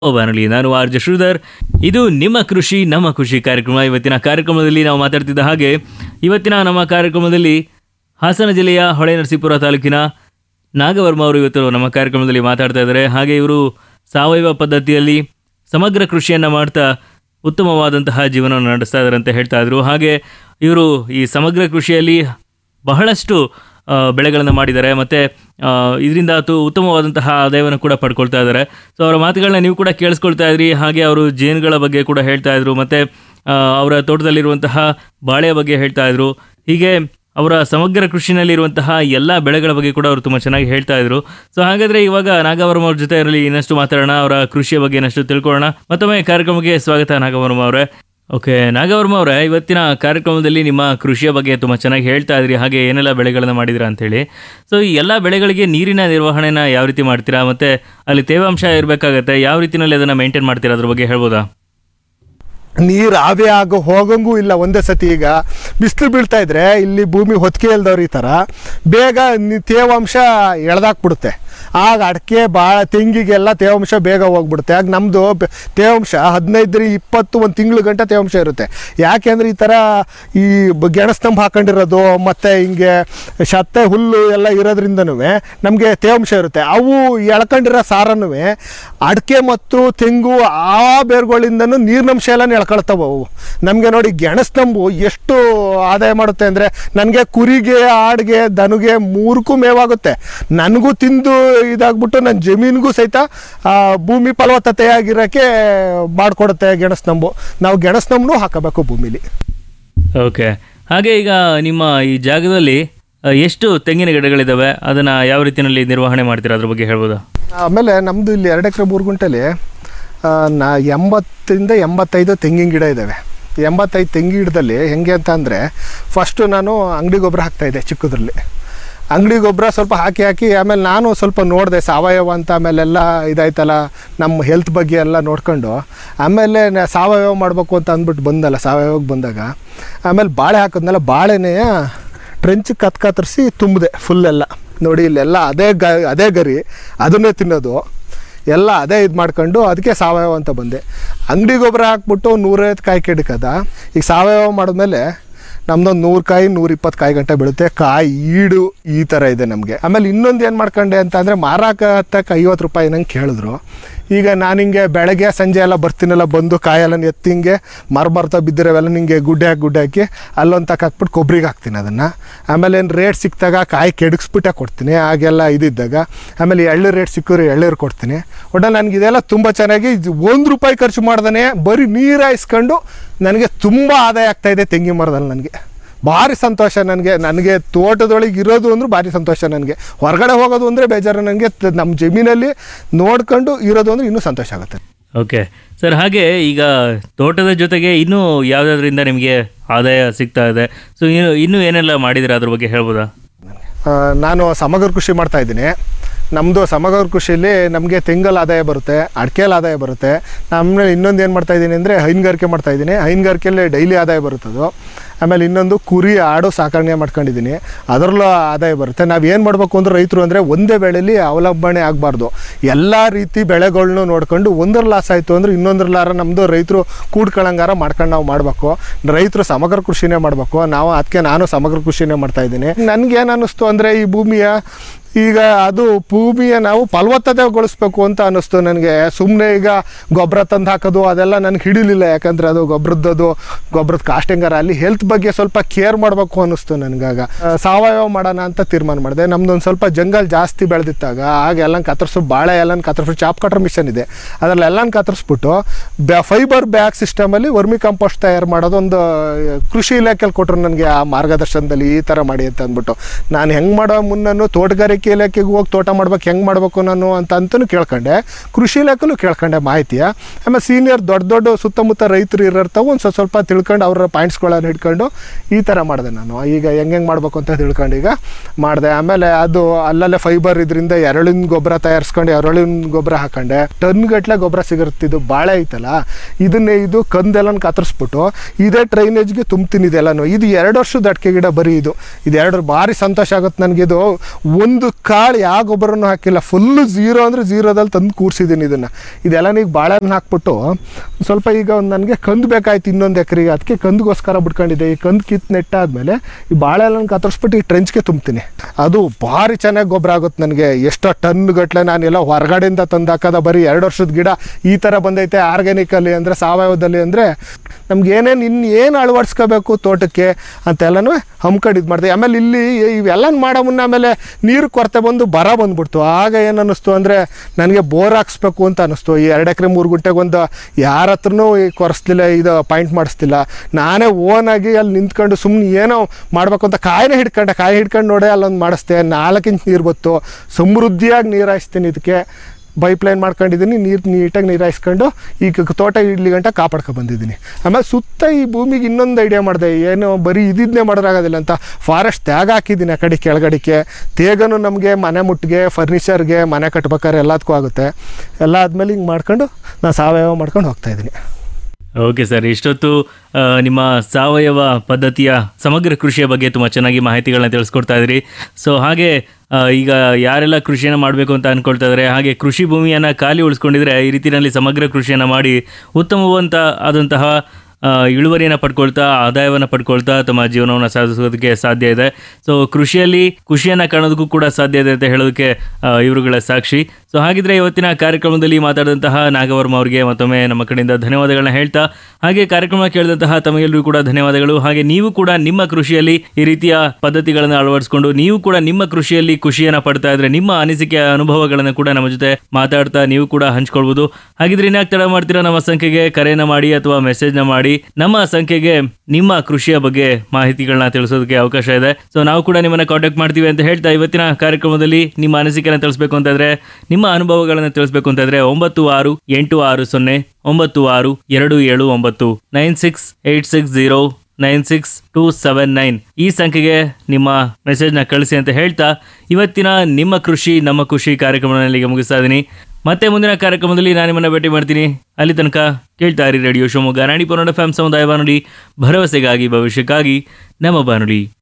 ಬಾನುಲಿ ನಾನು R J Sridhar ಇದು ನಿಮ್ಮ ಕೃಷಿ ನಮ್ಮ ಖುಷಿ ಕಾರ್ಯಕ್ರಮ ಇವತ್ತಿನ ಕಾರ್ಯಕ್ರಮದಲ್ಲಿ ನಾವು ಮಾತಾಡ್ತಿದ್ದ ಹಾಗೆ ಇವತ್ತಿನ ನಮ್ಮ ಕಾರ್ಯಕ್ರಮದಲ್ಲಿ ಹಾಸನ ಜಿಲ್ಲೆಯ ಹೊಳೆನರಸೀಪುರ ತಾಲೂಕಿನ ನಾಗವರ್ಮ ಅವರು ಇವತ್ತು ನಮ್ಮ ಕಾರ್ಯಕ್ರಮದಲ್ಲಿ ಮಾತಾಡ್ತಾ ಇದ್ದಾರೆ ಹಾಗೆ ಇವರು ಸಾವಯವ ಪದ್ಧತಿಯಲ್ಲಿ ಸಮಗ್ರ ಕೃಷಿಯನ್ನು ಮಾಡ್ತಾ ಉತ್ತಮವಾದಂತಹ ಜೀವನವನ್ನು ನಡೆಸ್ತಾ ಇದ್ದಾರೆ ಅಂತ ಹೇಳ್ತಾ ಇದ್ರು ಹಾಗೆ ಇವರು ಈ ಸಮಗ್ರ ಕೃಷಿಯಲ್ಲಿ ಬಹಳಷ್ಟು ಆ, ಬೆಳೆಗಳನ್ನು ಮಾಡಿದ್ದಾರೆ ಮತ್ತು ಇದರಿಂದ ತು ಉತ್ತಮವಾದಂತಹ ಆದಾಯವನ್ನು ಕೂಡ ಪಡ್ಕೊಳ್ತಾ ಇದ್ದಾರೆ ಸೊ ಅವರ ಮಾತುಗಳನ್ನ ನೀವು ಕೂಡ ಕೇಳಿಸ್ಕೊಳ್ತಾ ಇದ್ರಿ ಹಾಗೆ ಅವರು ಜೇನುಗಳ ಬಗ್ಗೆ ಕೂಡ ಹೇಳ್ತಾ ಇದ್ರು ಮತ್ತು ಅವರ ತೋಟದಲ್ಲಿರುವಂತಹ ಬಾಳೆಯ ಬಗ್ಗೆ ಹೇಳ್ತಾ ಇದ್ರು ಹೀಗೆ ಅವರ ಸಮಗ್ರ ಕೃಷಿನಲ್ಲಿರುವಂತಹ ಎಲ್ಲ ಬೆಳೆಗಳ ಬಗ್ಗೆ ಕೂಡ ಅವರು ತುಂಬ ಚೆನ್ನಾಗಿ ಹೇಳ್ತಾ ಇದ್ರು ಸೊ ಹಾಗಾದ್ರೆ ಇವಾಗ ನಾಗವರ್ಮ ಅವ್ರ ಜೊತೆ ಇರಲಿ ಇನ್ನಷ್ಟು ಮಾತಾಡೋಣ ಅವರ ಕೃಷಿಯ ಬಗ್ಗೆ ಇನ್ನಷ್ಟು ತಿಳ್ಕೊಳ್ಳೋಣ ಮತ್ತೊಮ್ಮೆ ಕಾರ್ಯಕ್ರಮಕ್ಕೆ ಸ್ವಾಗತ ನಾಗವರ್ಮ ಅವರೇ ಓಕೆ ನಾಗವರ್ಮ ಅವರೇ ಇವತ್ತಿನ ಕಾರ್ಯಕ್ರಮದಲ್ಲಿ ನಿಮ್ಮ ಕೃಷಿಯ ಬಗ್ಗೆ ತುಂಬ ಚೆನ್ನಾಗಿ ಹೇಳ್ತಾ ಇದ್ರಿ ಹಾಗೆ ಏನೆಲ್ಲ ಬೆಳೆಗಳನ್ನ ಮಾಡಿದಿರಾ ಅಂತೇಳಿ ಸೊ ಈ ಎಲ್ಲ ಬೆಳೆಗಳಿಗೆ ನೀರಿನ ನಿರ್ವಹಣೆನ ಯಾವ ರೀತಿ ಮಾಡ್ತೀರಾ ಮತ್ತೆ ಅಲ್ಲಿ ತೇವಾಂಶ ಇರಬೇಕಾಗತ್ತೆ ಯಾವ ರೀತಿನಲ್ಲಿ ಅದನ್ನ ಮೇಂಟೈನ್ ಮಾಡ್ತೀರಾ ಅದ್ರ ಬಗ್ಗೆ ಹೇಳ್ಬೋದಾ ನೀರು ಆವಿ ಆಗೋ ಹೋಗಂಗೂ ಇಲ್ಲ ಒಂದೇ ಸತಿ ಈಗ ಬಿಸಿಲು ಬೀಳ್ತಾ ಇದ್ರೆ ಇಲ್ಲಿ ಭೂಮಿ ಹೊತ್ತಿಗೆ ಇಲ್ದವ್ರು ಈ ಥರ ಬೇಗ ನಿ- ತೇವಾಂಶ ಎಳ್ದಾಕ್ಬಿಡುತ್ತೆ ಆಗ ಅಡಿಕೆ ಭಾಳ ತೆಂಗಿಗೆಲ್ಲ ತೇವಾಂಶ ಬೇಗ ಹೋಗ್ಬಿಡುತ್ತೆ ಆಗ ನಮ್ಮದು ತೇವಾಂಶ ಹದಿನೈದರಿ ಇಪ್ಪತ್ತು ಒಂದು ತಿಂಗಳು ಗಂಟೆ ತೇವಾಂಶ ಇರುತ್ತೆ ಯಾಕೆಂದ್ರೆ ಈ ಥರ ಈ ಬ- ಗೆಣಸ್ತಂಬ ಹಾಕೊಂಡಿರೋದು ಮತ್ತು ಹಿಂಗೆ ಶತ್ತೆ ಹುಲ್ಲು ಎಲ್ಲ ಇರೋದ್ರಿಂದನೂ ನಮಗೆ ತೇವಾಂಶ ಇರುತ್ತೆ ಅವು ಎಳ್ಕೊಂಡಿರೋ ಸಾರನ್ನು ಅಡಿಕೆ ಮತ್ತು ತೆಂಗು ಆ ಬೇರುಗಳಿಂದನೂ ನೀರಿನಂಶ ಎಲ್ಲ ಎಳ್ಕೊಳ್ತಾವೆ ಅವು ನಮಗೆ ನೋಡಿ ಗೆಣಸ್ತಂಬು ಎಷ್ಟು ಆದಾಯ ಮಾಡುತ್ತೆ ಅಂದರೆ ನನಗೆ ಕುರಿಗೆ ಆಡಿಗೆ ದನಗೆ ಮೂರಕ್ಕೂ ಮೇವಾಗುತ್ತೆ ನನಗೂ ತಿಂದು ಇದಾಗ್ಬಿಟ್ಟು ನನ್ನ ಜಮೀನಿಗೂ ಸಹಿತ ಆ, ಭೂಮಿ ಫಲವತ್ತತೆಯಾಗಿರೋಕ್ಕೆ ಮಾಡಿಕೊಡುತ್ತೆ ಗೆಣಸ್ತಂಬು ನಾವು ಗೆಣಸ್ತಂಬು ಹಾಕಬೇಕು ಭೂಮಿಲಿ ಓಕೆ ಹಾಗೆ ಈಗ ನಿಮ್ಮ ಈ ಜಾಗದಲ್ಲಿ ಆ, ಎಷ್ಟು ತೆಂಗಿನ ಗಿಡಗಳಿದ್ದಾವೆ ಅದನ್ನ ಯಾವ ರೀತಿಯಲ್ಲಿ ನಿರ್ವಹಣೆ ಮಾಡ್ತೀರಾ ಅದ್ರ ಬಗ್ಗೆ ಹೇಳ್ಬೋದಾ ಆಮೇಲೆ ನಮ್ಮದು ಇಲ್ಲಿ ಎರಡು ಎಕರೆ ಮೂರು ಗುಂಟೆಲಿ ಆ, ನಾ ಎಂಬತ್ತರಿಂದ ಎಂಬತ್ತೈದು ತೆಂಗಿನ ಗಿಡ ಇದ್ದಾವೆ ಎಂಬತ್ತೈದು ತೆಂಗಿನ ಗಿಡದಲ್ಲಿ ಹೆಂಗೆ ಅಂತ ಅಂದರೆ ಫಸ್ಟು ನಾನು ಅಂಗಡಿ ಗೊಬ್ಬರ ಹಾಕ್ತಾಯಿದ್ದೆ ಚಿಕ್ಕದ್ರಲ್ಲಿ ಅಂಗಡಿ ಗೊಬ್ಬರ ಸ್ವಲ್ಪ ಹಾಕಿ ಹಾಕಿ ಆಮೇಲೆ ನಾನು ಸ್ವಲ್ಪ ನೋಡಿದೆ ಸಾವಯವ ಅಂತ ಆಮೇಲೆಲ್ಲ ಇದಾಯ್ತಲ್ಲ ನಮ್ಮ ಹೆಲ್ತ್ ಬಗ್ಗೆ ಎಲ್ಲ ನೋಡ್ಕೊಂಡು ಆಮೇಲೆ ನ- ಸಾವಯವ ಮಾಡಬೇಕು ಅಂತ ಅಂದ್ಬಿಟ್ಟು ಬಂದಲ್ಲ ಸಾವಯವಕ್ಕೆ ಬಂದಾಗ ಆಮೇಲೆ ಬಾಳೆ ಹಾಕಿದ್ನಲ್ಲ ಬಾಳೆನೇ ಟ್ರೆಂಚ್ ಕತ್ ಕತ್ತರಿಸಿ ತುಂಬಿದೆ ಫುಲ್ಲೆಲ್ಲ ನೋಡಿ ಇಲ್ಲೆಲ್ಲ ಅದೇ ಗ ಅದೇ ಗರಿ ಅದನ್ನೇ ತಿನ್ನೋದು ಎಲ್ಲ ಅದೇ ಇದು ಮಾಡ್ಕೊಂಡು ಅದಕ್ಕೆ ಸಾವಯವ ಅಂತ ಬಂದೆ ಅಂಗಡಿ ಗೊಬ್ಬರ ಹಾಕ್ಬಿಟ್ಟು ನೂರೈವತ್ತು ಕಾಯಿ ಕೆಡಕದ ಈಗ ಸಾವಯವ ಮಾಡಿದ್ಮೇಲೆ ನಮ್ದೊಂದು ನೂರು ಕಾಯಿ ನೂರ ಇಪ್ಪತ್ತು ಕಾಯಿ ಗಂಟೆ ಬೀಳುತ್ತೆ ಕಾಯಿ ಈಡು ಈ ಥರ ಇದೆ ನಮಗೆ ಆಮೇಲೆ ಇನ್ನೊಂದು ಏನು ಮಾಡ್ಕೊಂಡೆ ಅಂತ ಅಂದರೆ ಮಾರಾಕತ್ತಕ್ಕೆ ಐವತ್ತು ರೂಪಾಯಿ ನಂಗೆ ಕೇಳಿದ್ರು ಈಗ ನಾನು ಹಿಂಗೆ ಬೆಳಗ್ಗೆ ಸಂಜೆ ಎಲ್ಲ ಬರ್ತೀನಲ್ಲ ಬಂದು ಕಾಯೆಲ್ಲ ಎತ್ತಿ ಹಿಂಗೆ ಮರ ಬರ್ತಾ ಬಿದ್ದಿರೋವೆಲ್ಲ ನಿಂಗೆ ಗುಡ್ಡೆ ಹಾಕಿ ಗುಡ್ಡೆ ಹಾಕಿ ಅಲ್ಲೊಂದು ತಕ್ಕ ಹಾಕ್ಬಿಟ್ಟು ಕೊಬ್ಬರಿಗೆ ಹಾಕ್ತೀನಿ ಅದನ್ನು ಆಮೇಲೆ ಏನು ರೇಟ್ ಸಿಕ್ಕಿದಾಗ ಕಾಯಿ ಕೆಡಗಿಸ್ಬಿಟ್ಟೆ ಕೊಡ್ತೀನಿ ಹಾಗೆಲ್ಲ ಇದಿದ್ದಾಗ ಆಮೇಲೆ ಎಳ್ಳು ರೇಟ್ ಸಿಕ್ಕಿದ್ರೆ ಎಳ್ಳೀರು ಕೊಡ್ತೀನಿ ಒಟ್ಟು ನನಗೆ ಇದೆಲ್ಲ ತುಂಬ ಚೆನ್ನಾಗಿ ಒಂದು ರೂಪಾಯಿ ಖರ್ಚು ಮಾಡ್ದೇ ಬರೀ ನೀರು ಹಾಯಿಸ್ಕೊಂಡು ನನಗೆ ತುಂಬ ಆದಾಯ ಆಗ್ತಾಯಿದೆ ತೆಂಗಿನ ಮರದಲ್ಲಿ ನನಗೆ ಭಾರಿ ಸಂತೋಷ ನನಗೆ ನನಗೆ ತೋಟದೊಳಗೆ ಇರೋದು ಅಂದ್ರೆ ಭಾರಿ ಸಂತೋಷ ನನಗೆ ಹೊರಗಡೆ ಹೋಗೋದು ಅಂದರೆ ಬೇಜಾರು ನನಗೆ ನಮ್ಮ ಜಮೀನಲ್ಲಿ ನೋಡ್ಕೊಂಡು ಇರೋದು ಅಂದ್ರೆ ಇನ್ನೂ ಸಂತೋಷ ಆಗುತ್ತೆ ಓಕೆ ಸರ್ ಹಾಗೆ ಈಗ ತೋಟದ ಜೊತೆಗೆ ಇನ್ನೂ ಯಾವ್ದಾದ್ರಿಂದ ನಿಮಗೆ ಆದಾಯ ಸಿಗ್ತಾ ಇದೆ ಸೊ ಇನ್ನು ಇನ್ನೂ ಏನೆಲ್ಲ ಮಾಡಿದಿರಾ ಅದ್ರ ಬಗ್ಗೆ ಹೇಳ್ಬೋದಾ ಆ, ನಾನು ಸಮಗ್ರ ಕೃಷಿ ಮಾಡ್ತಾ ಇದ್ದೀನಿ ನಮ್ಮದು ಸಮಗ್ರ ಕೃಷಿಯಲ್ಲಿ ನಮಗೆ ತೆಂಗಲ್ ಆದಾಯ ಬರುತ್ತೆ ಅಡಿಕೆಯಲ್ಲಿ ಆದಾಯ ಬರುತ್ತೆ ಆಮೇಲೆ ಇನ್ನೊಂದು ಏನು ಮಾಡ್ತಾ ಇದ್ದೀನಿ ಅಂದರೆ ಹೈನುಗಾರಿಕೆ ಮಾಡ್ತಾ ಇದ್ದೀನಿ ಹೈನುಗಾರಿಕೆಯಲ್ಲಿ ಡೈಲಿ ಆದಾಯ ಬರುತ್ತದು ಆಮೇಲೆ ಇನ್ನೊಂದು ಕುರಿ ಆಡು ಸಾಕಣೆ ಮಾಡ್ಕೊಂಡಿದ್ದೀನಿ ಅದರಲ್ಲೂ ಆದಾಯ ಬರುತ್ತೆ ನಾವು ಏನು ಮಾಡಬೇಕು ಅಂದ್ರೆ ರೈತರು ಅಂದರೆ ಒಂದೇ ಬೆಳೆಯಲ್ಲಿ ಅವಲಂಬನೆ ಆಗಬಾರ್ದು ಎಲ್ಲ ರೀತಿ ಬೆಳೆಗಳ್ನು ನೋಡ್ಕೊಂಡು ಒಂದರ ಲಾಸ್ ಆಯಿತು ಅಂದ್ರೆ ಇನ್ನೊಂದರ ಲಾರ ನಮ್ಮದು ರೈತರು ಕೂಡ್ಕೊಳ್ಳಂಗಾರ ಮಾಡ್ಕೊಂಡು ನಾವು ಮಾಡಬೇಕು ರೈತರು ಸಮಗ್ರ ಕೃಷಿನೇ ಮಾಡಬೇಕು ನಾವು ಅದಕ್ಕೆ ನಾನು ಸಮಗ್ರ ಕೃಷಿನೇ ಮಾಡ್ತಾ ಇದ್ದೀನಿ ನನಗೇನು ಅನ್ನಿಸ್ತು ಅಂದರೆ ಈ ಭೂಮಿಯ ಈಗ ಅದು ಭೂಮಿಯ ನಾವು ಫಲವತ್ತತೆಗೊಳಿಸ್ಬೇಕು ಅಂತ ಅನ್ನಿಸ್ತು ನನಗೆ ಸುಮ್ಮನೆ ಈಗ ಗೊಬ್ಬರ ತಂದು ಹಾಕೋದು ಅದೆಲ್ಲ ನನಗೆ ಹಿಡಿಲಿಲ್ಲ ಯಾಕಂದರೆ ಅದು ಗೊಬ್ಬರದ್ದು ಗೊಬ್ಬರದ ಕಾಸ್ಟಿಂಗಾರ ಅಲ್ಲಿ ಹೆಲ್ತ್ ಬಗ್ಗೆ ಸ್ವಲ್ಪ ಕೇರ್ ಮಾಡಬೇಕು ಅನ್ನಿಸ್ತು ನನಗಾಗ ಆ, ಸಾವಯವ ಮಾಡೋಣ ಅಂತ ತೀರ್ಮಾನ ಮಾಡಿದೆ ನಮ್ದೊಂದು ಸ್ವಲ್ಪ ಜಂಗಲ್ ಜಾಸ್ತಿ ಬೆಳೆದಿತ್ತಾಗ ಆಗ ಎಲ್ಲ ಕತ್ತರಿಸು ಬಾಳೆ ಎಲ್ಲ ಕತ್ತರಿಸು ಚಾಪ್ ಕಟ್ರ್ ಮಿಷನ್ ಇದೆ ಅದರಲ್ಲಿ ಎಲ್ಲ ಕತ್ತರಿಸ್ಬಿಟ್ಟು ಬ್ಯಾ ಫೈಬರ್ ಬ್ಯಾಗ್ ಸಿಸ್ಟಮಲ್ಲಿ ವರ್ಮಿ ಕಂಪೋಸ್ಟ್ ತಯಾರು ಮಾಡೋದು ಒಂದು ಕೃಷಿ ಇಲಾಖೆಯಲ್ಲಿ ಕೊಟ್ಟರು ನನಗೆ ಆ ಮಾರ್ಗದರ್ಶನದಲ್ಲಿ ಈ ಥರ ಮಾಡಿ ಅಂತ ಅಂದ್ಬಿಟ್ಟು ನಾನು ಹೆಂಗೆ ಮಾಡೋ ಮುನ್ನೂ ತೋಟಗಾರಿಕೆ ಇಲಾಖೆಗೆ ಹೋಗಿ ತೋಟ ಮಾಡ್ಬೇಕು ಹೆಂಗೆ ಮಾಡಬೇಕು ನಾನು ಅಂತ ಅಂತಲೂ ಕೇಳ್ಕೊಂಡೆ ಕೃಷಿ ಇಲಾಖೆಲೂ ಕೇಳ್ಕೊಂಡೆ ಮಾಹಿತಿಯ ಆಮೇಲೆ ಸೀನಿಯರ್ ದೊಡ್ಡ ದೊಡ್ಡ ಸುತ್ತಮುತ್ತ ರೈತರು ಇರೋರ್ತಾವ ಒಂದು ಸ್ವಲ್ಪ ಸ್ವಲ್ಪ ತಿಳ್ಕೊಂಡು ಅವರ ಪಾಯಿಂಟ್ಸ್ಗಳನ್ನು ಹಿಡ್ಕೊಂಡು ಈ ಥರ ಮಾಡಿದೆ ನಾನು ಈಗ ಹೆಂಗೆ ಹೆಂಗೆ ಮಾಡಬೇಕು ಅಂತ ತಿಳ್ಕೊಂಡು ಈಗ ಮಾಡಿದೆ ಆಮೇಲೆ ಅದು ಅಲ್ಲಲ್ಲೇ ಫೈಬರ್ ಇದರಿಂದ ಎರಳಿನ ಗೊಬ್ಬರ ತಯಾರಿಸ್ಕೊಂಡು ಎರಳಿನ ಗೊಬ್ಬರ ಹಾಕೊಂಡೆ ಟನ್ ಗಟ್ಟಲೆ ಗೊಬ್ಬರ ಸಿಗಿರ್ತಿದ್ದು ಬಾಳೆ ಐತಲ್ಲ ಇದನ್ನೇ ಇದು ಕಂದೆಲ್ಲ ಕತ್ತರಿಸ್ಬಿಟ್ಟು ಇದೇ ಡ್ರೈನೇಜ್ಗೆ ತುಂಬ್ತೀನಿ ಇದೆಲ್ಲನೂ ಇದು ಎರಡು ವರ್ಷದ ಅಡಿಕೆ ಗಿಡ ಬರೀ ಇದು ಇದು ಎರಡು ಭಾರಿ ಸಂತೋಷ ಆಗುತ್ತೆ ನನಗೆ ಇದು ಒಂದು ಕಾಳು ಯಾವ ಗೊಬ್ಬರನೂ ಹಾಕಿಲ್ಲ ಫುಲ್ಲು ಝೀರೋ ಅಂದರೆ ಝೀರೋದಲ್ಲಿ ತಂದು ಕೂರಿಸಿದ್ದೀನಿ ಇದನ್ನು ಇದೆಲ್ಲ ಈಗ ಬಾಳೆಹಣ್ಣು ಹಾಕ್ಬಿಟ್ಟು ಸ್ವಲ್ಪ ಈಗ ಒಂದು ನನಗೆ ಕಂದು ಬೇಕಾಯ್ತು ಇನ್ನೊಂದು ಎಕರೆಗೆ ಅದಕ್ಕೆ ಕಂದುಗೋಸ್ಕರ ಬಿಟ್ಕೊಂಡಿದ್ದೆ ಈ ಕಂದು ಕಿತ್ತು ನೆಟ್ಟಾದ್ಮೇಲೆ ಈ ಬಾಳೆಹಣ್ಣು ಕತ್ತರಿಸ್ಬಿಟ್ಟು ಈ ಟ್ರೆಂಚ್ಗೆ ತುಂಬ್ತೀನಿ ಅದು ಭಾರಿ ಚೆನ್ನಾಗಿ ಗೊಬ್ಬರ ಆಗುತ್ತೆ ನನಗೆ ಎಷ್ಟೋ ಟನ್ ಗಟ್ಟಲೆ ನಾನೆಲ್ಲ ಹೊರಗಡೆಯಿಂದ ತಂದು ಹಾಕೋದ ಬರೀ ಎರಡು ವರ್ಷದ ಗಿಡ ಈ ಥರ ಬಂದೈತೆ ಆರ್ಗ್ಯಾನಿಕಲ್ಲಿ ಅಂದರೆ ಸಾವಯವದಲ್ಲಿ ಅಂದರೆ ನಮ್ಗೆ ಏನೇನು ಇನ್ನು ಏನು ಅಳವಡಿಸ್ಕೋಬೇಕು ತೋಟಕ್ಕೆ ಅಂತೆಲ್ಲನೂ ಹಮ್ಕಂಡು ಇದು ಮಾಡ್ದೆ ಆಮೇಲೆ ಇಲ್ಲಿ ಇವೆಲ್ಲ ಮಾಡೋ ಮುನ್ನ ಆಮೇಲೆ ನೀರು ಕೊರತೆ ಬಂದು ಬರ ಬಂದ್ಬಿಡ್ತು ಆಗ ಏನು ಅನ್ನಿಸ್ತು ಅಂದರೆ ನನಗೆ ಬೋರ್ ಹಾಕ್ಸ್ಬೇಕು ಅಂತ ಅನ್ನಿಸ್ತು ಈ ಎರಡು ಎಕರೆ ಮೂರು ಗುಂಟೆಗೆ ಒಂದು ಯಾರ ಹತ್ರನೂ ಈ ಕೊರೆಸ್ಲಿಲ್ಲ ಇದು ಪಾಯಿಂಟ್ ಮಾಡಿಸ್ತಿಲ್ಲ ನಾನೇ ಓನಾಗಿ ಅಲ್ಲಿ ನಿಂತ್ಕೊಂಡು ಸುಮ್ಮನೆ ಏನೋ ಮಾಡಬೇಕು ಅಂತ ಕಾಯಿನೇ ಹಿಡ್ಕೊಂಡೆ ಕಾಯಿ ಹಿಡ್ಕೊಂಡು ನೋಡೆ ಅಲ್ಲೊಂದು ಮಾಡಿಸ್ದೆ ನಾಲ್ಕು ಇಂಚ್ ನೀರು ಬತ್ತು ಸಮೃದ್ಧಿಯಾಗಿ ನೀರು ಹಾಯಿಸ್ತೀನಿ ಇದಕ್ಕೆ ಪೈಪ್ ಲೈನ್ ಮಾಡ್ಕೊಂಡಿದ್ದೀನಿ ನೀರು ನೀಟಾಗಿ ನೀರು ಹಾಯಿಸ್ಕೊಂಡು ಈಗ ತೋಟ ಇಡ್ಲಿ ಗಂಟ ಕಾಪಾಡ್ಕೊ ಬಂದಿದ್ದೀನಿ ಆಮೇಲೆ ಸುತ್ತ ಈ ಭೂಮಿಗೆ ಇನ್ನೊಂದು ಐಡಿಯಾ ಮಾಡಿದೆ ಏನು ಬರೀ ಇದಿದ್ನೇ ಮಾಡೋದಾಗೋದಿಲ್ಲ ಅಂತ ಫಾರೆಸ್ಟ್ ತ್ಯಾಗ ಹಾಕಿದ್ದೀನಿ ಆ ಕಡೆ ಕೆಳಗಡಿಕೆ ತೇಗನು ನಮಗೆ ಮನೆ ಮುಟ್ಟಿಗೆ ಫರ್ನಿಚರ್ಗೆ ಮನೆ ಕಟ್ಬೇಕಾದ್ರೆ ಎಲ್ಲದಕ್ಕೂ ಆಗುತ್ತೆ ಎಲ್ಲ ಆದಮೇಲೆ ಹಿಂಗೆ ಮಾಡ್ಕೊಂಡು ನಾನು ಸಾವಯವ ಮಾಡ್ಕೊಂಡು ಹೋಗ್ತಾಯಿದ್ದೀನಿ ಓಕೆ ಸರ್ ಇಷ್ಟೊತ್ತು ಆ, ನಿಮ್ಮ ಸಾವಯವ ಪದ್ಧತಿಯ ಸಮಗ್ರ ಕೃಷಿಯ ಬಗ್ಗೆ ತುಂಬ ಚೆನ್ನಾಗಿ ಮಾಹಿತಿಗಳನ್ನ ತಿಳಿಸ್ಕೊಡ್ತಾ ಇದ್ರಿ ಸೊ ಹಾಗೆ ಆ, ಈಗ ಯಾರೆಲ್ಲ ಕೃಷಿಯನ್ನು ಮಾಡಬೇಕು ಅಂತ ಅನ್ಕೊಳ್ತಾ ಇದ್ದಾರೆ ಹಾಗೆ ಕೃಷಿ ಭೂಮಿಯನ್ನು ಖಾಲಿ ಉಳಿಸ್ಕೊಂಡಿದ್ರೆ ಈ ರೀತಿಯಲ್ಲಿ ಸಮಗ್ರ ಕೃಷಿಯನ್ನು ಮಾಡಿ ಉತ್ತಮವಂತ ಆದಂತಹ ಆ, ಇಳುವರಿಯನ್ನು ಪಡ್ಕೊಳ್ತಾ ಆದಾಯವನ್ನು ಪಡ್ಕೊಳ್ತಾ ತಮ್ಮ ಜೀವನವನ್ನು ಸಾಧಿಸೋದಕ್ಕೆ ಸಾಧ್ಯ ಇದೆ ಸೊ ಕೃಷಿಯಲ್ಲಿ ಖುಷಿಯನ್ನು ಕಾಣೋದಕ್ಕೂ ಕೂಡ ಸಾಧ್ಯ ಇದೆ ಅಂತ ಹೇಳೋದಕ್ಕೆ ಆ, ಇವರುಗಳ ಸಾಕ್ಷಿ ಸೊ ಹಾಗಿದ್ರೆ ಇವತ್ತಿನ ಕಾರ್ಯಕ್ರಮದಲ್ಲಿ ಮಾತಾಡಿದಂತಹ ನಾಗವರ್ಮ ಅವರಿಗೆ ಮತ್ತೊಮ್ಮೆ ನಮ್ಮ ಕಡೆಯಿಂದ ಧನ್ಯವಾದಗಳನ್ನ ಹೇಳ್ತಾ ಹಾಗೆ ಕಾರ್ಯಕ್ರಮ ಕೇಳಿದಂತಹ ತಮಗೆಲ್ಲರಿಗೂ ಕೂಡ ಧನ್ಯವಾದಗಳು ಹಾಗೆ ನೀವು ಕೂಡ ನಿಮ್ಮ ಕೃಷಿಯಲ್ಲಿ ಈ ರೀತಿಯ ಪದ್ಧತಿಗಳನ್ನು ಅಳವಡಿಸಿಕೊಂಡು ನೀವು ಕೂಡ ನಿಮ್ಮ ಕೃಷಿಯಲ್ಲಿ ಖುಷಿಯನ್ನ ಪಡ್ತಾ ಇದ್ರೆ ನಿಮ್ಮ ಅನಿಸಿಕೆ ಅನುಭವಗಳನ್ನು ಕೂಡ ನಮ್ಮ ಜೊತೆ ಮಾತಾಡ್ತಾ ನೀವು ಕೂಡ ಹಂಚ್ಕೊಳ್ಬೋದು ಹಾಗಿದ್ರೆ ಇನ್ಯಾಕ್ ತಡ ಮಾಡ್ತೀರಾ ನಮ್ಮ ಸಂಖ್ಯೆಗೆ ಕರೆಯನ್ನ ಮಾಡಿ ಅಥವಾ ಮೆಸೇಜ್ನ ಮಾಡಿ ನಮ್ಮ ಸಂಖ್ಯೆಗೆ ನಿಮ್ಮ ಕೃಷಿಯ ಬಗ್ಗೆ ಮಾಹಿತಿಗಳನ್ನ ತಿಳಿಸೋದಕ್ಕೆ ಅವಕಾಶ ಇದೆ ಸೊ ನಾವು ಕೂಡ ನಿಮ್ಮನ್ನ ಕಾಂಟ್ಯಾಕ್ಟ್ ಮಾಡ್ತೀವಿ ಅಂತ ಹೇಳ್ತಾ ಇವತ್ತಿನ ಕಾರ್ಯಕ್ರಮದಲ್ಲಿ ನಿಮ್ಮ ಅನಿಸಿಕೆಯನ್ನು ತಿಳಿಸ್ಬೇಕು ಅಂತಂದ್ರೆ ನಿಮ್ಮ ಅನುಭವಗಳನ್ನು ತಿಳಿಸ್ಬೇಕು ಅಂತಂದ್ರೆ ಒಂಬತ್ತು ಆರು ಎಂಟು ಆರು ಸೊನ್ನೆ ಒಂಬತ್ತು ಆರು ಎರಡು ಏಳು ಒಂಬತ್ತು nine six eight six zero nine six two seven nine ಈ ಸಂಖ್ಯೆಗೆ ನಿಮ್ಮ ಮೆಸೇಜ್ನ ಕಳಿಸಿ ಅಂತ ಹೇಳ್ತಾ ಇವತ್ತಿನ ನಿಮ್ಮ ಕೃಷಿ ನಮ್ಮ ಖುಷಿ ಕಾರ್ಯಕ್ರಮವನ್ನು ಇಲ್ಲಿಗೆ ಮುಗಿಸ್ತಾ ಇದ್ದೀನಿ ಮತ್ತೆ ಮುಂದಿನ ಕಾರ್ಯಕ್ರಮದಲ್ಲಿ ನಾನು ನಿಮ್ಮನ್ನ ಭೇಟಿ ಮಾಡ್ತೀನಿ ಅಲ್ಲಿ ತನಕ ಕೇಳ್ತಾ ಇರಿ ರೇಡಿಯೋ ಶಿವಮೊಗ್ಗ ರಾಣಿ ಪನ್ನಡ ಫ್ಯಾಮ್ ಸಮುದಾಯ ಬಾನುಲಿ ಭರವಸೆಗಾಗಿ ಭವಿಷ್ಯಕ್ಕಾಗಿ ನಮ್ಮ ಬಾನುಲಿ